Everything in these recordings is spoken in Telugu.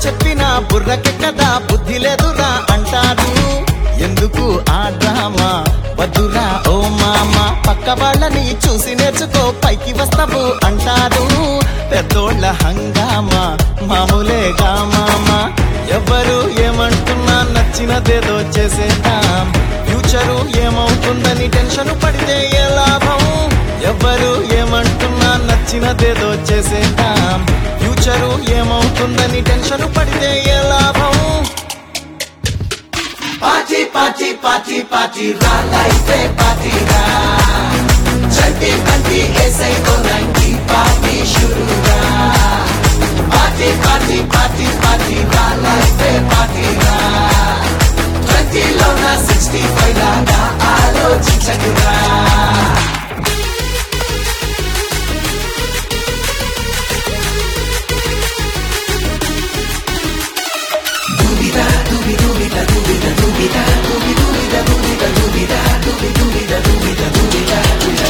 చెప్పినా బుర్రకెక్కదా బుద్ధి లేదురా అంటారు ఎందుకు ఆ డ్రామా వద్దురా ఓ మామ పక్క వాళ్ళని చూసి నేర్చుకో పైకి వస్తావు అంటారు పెద్దోళ్ళ హంగామా మామూలేగా మామ ఎవరు ఏమంటున్నా నచ్చినదేదో చేసేద్దాం ఫ్యూచరు ఏమవుతుందని టెన్షన్ పడితే ఏ లాభం ఎవరు ఏమంటున్నా నచ్చినదేదో చేసేద్దాం ఫ్యూచరు ఏమవుతుందని టెన్షన్ పడితే ఏ లాభం పార్టీ పార్టీ పార్టీ పార్టీ రా లైఫే పార్టీ రా చంటి బంటి ఏసై తో నంకి పార్టీ షురు రా పార్టీ పార్టీ పార్టీ పార్టీ రా లైఫే పార్టీ రా ట్వంటీలో నా సిక్స్టీ ఫైవ్ లాగా ఆలోచించకురా దుబిదా దుబి దుబిదా దుబిదా దుబిదా దుబి దుబిదా దుబిదా దుబిదా దుబి దుబిదా దుబిదా దుబిదా దుబిదా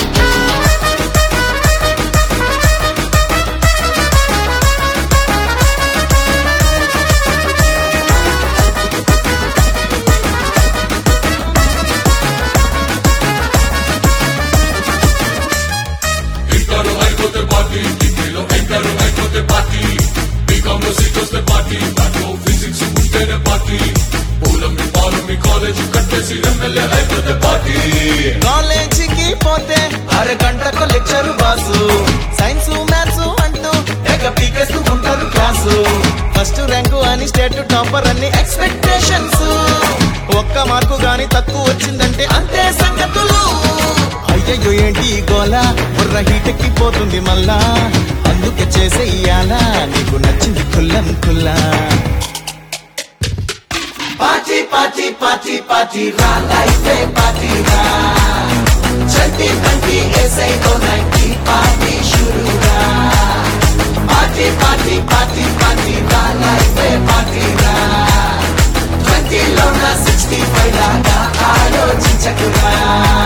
ఇంటారు అయిపోతే పార్టీ హిందీలో ఎంటారు అయిపోతే పార్టీ బీకామ్ లో సీట్ వస్తే పార్టీ దాంట్లో ఫిజిక్స్ ఉంటేనే పార్టీ పూలమ్మి పాలమ్మి కాలేజ్ కట్టేసి ఎమ్మెల్యే అయిపోతే పార్టీ కాలేజీకి పోతే అరగంటకు లెక్చర్ బాసు సైన్స్ మ్యాథ్స్ అంటూ ఎగ పీకేస్తూ ఉంటారు క్లాసు ఫస్ట్ ర్యాంకు అని స్టేట్ టాపర్ అన్ని ఎక్స్పెక్టేషన్స్ ఒక్క మార్కు గాని తక్కువ వచ్చిందంటే అంతే సంగతులు అయ్యయ్యో ఏంటి ఈ గోల బుర్ర హీటెక్కిపోతుంది మళ్ళా అందుకే చేసేయాలా నీకు నచ్చింది కుల్లం కుల్లా పార్టీ పార్టీ పార్టీ పార్టీ రా లైఫే పార్టీ రా చంటి బంటి ఏసై తో నంకి పార్టీ షురు రా పార్టీ పార్టీ పార్టీ పార్టీ రా లైఫే పార్టీ రా ట్వంటీలో నా సిక్స్టీ ఫైవ్ లాగా ఆలోచించకురా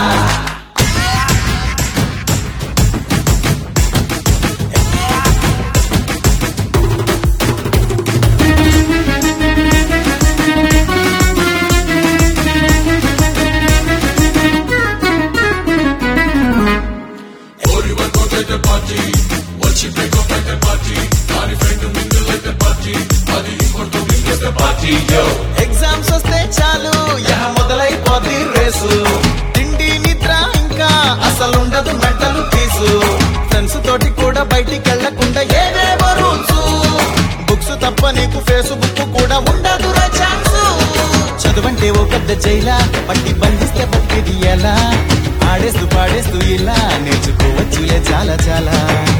ఓరి వర్కౌట్ అయితే పార్టీ వచ్చి బ్రేకప్ అయితే పార్టీ దాని ఫ్రెండ్ మింగిల్ అయితే పార్టీ అది ఇంకొకటి మింగేస్తే పార్టీ యో ఎగ్జామ్స్ వస్తే చాలు యహ మొదలైపోద్ది రేసు తిండి నిద్ర ఇంకా అసలుండదు మెంటలు పీసు ఫ్రెండ్స్ తోటి కూడా బయటికి వెళ్లకుండా ఏవేవో రూల్స్ బుక్స్ తప్ప నీకు ఫేస్బుక్ కూడా ఉండదు ఛాన్స్ చదువంటే ఓ పెద్ద జైలా పట్టి బంధిస్తే బతికిది ఎలా ఆడేస్తూ పాడేస్తూ ఇలా నేర్చుకోవచ్చులే చాలా చాలా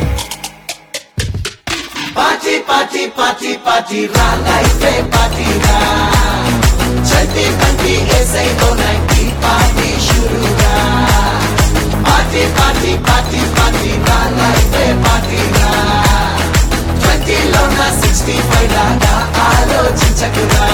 పార్టీ పార్టీ పార్టీ పార్టీ రా లైఫే పార్టీ రా చంటి బంటి ఏసై తో నంకి పార్టీ షురు రా పార్టీ పార్టీ పార్టీ పార్టీ రా లైఫే పార్టీ రా ట్వంటీలో నా సిక్స్టీ ఫైవ్ లాగా ఆలోచించకురా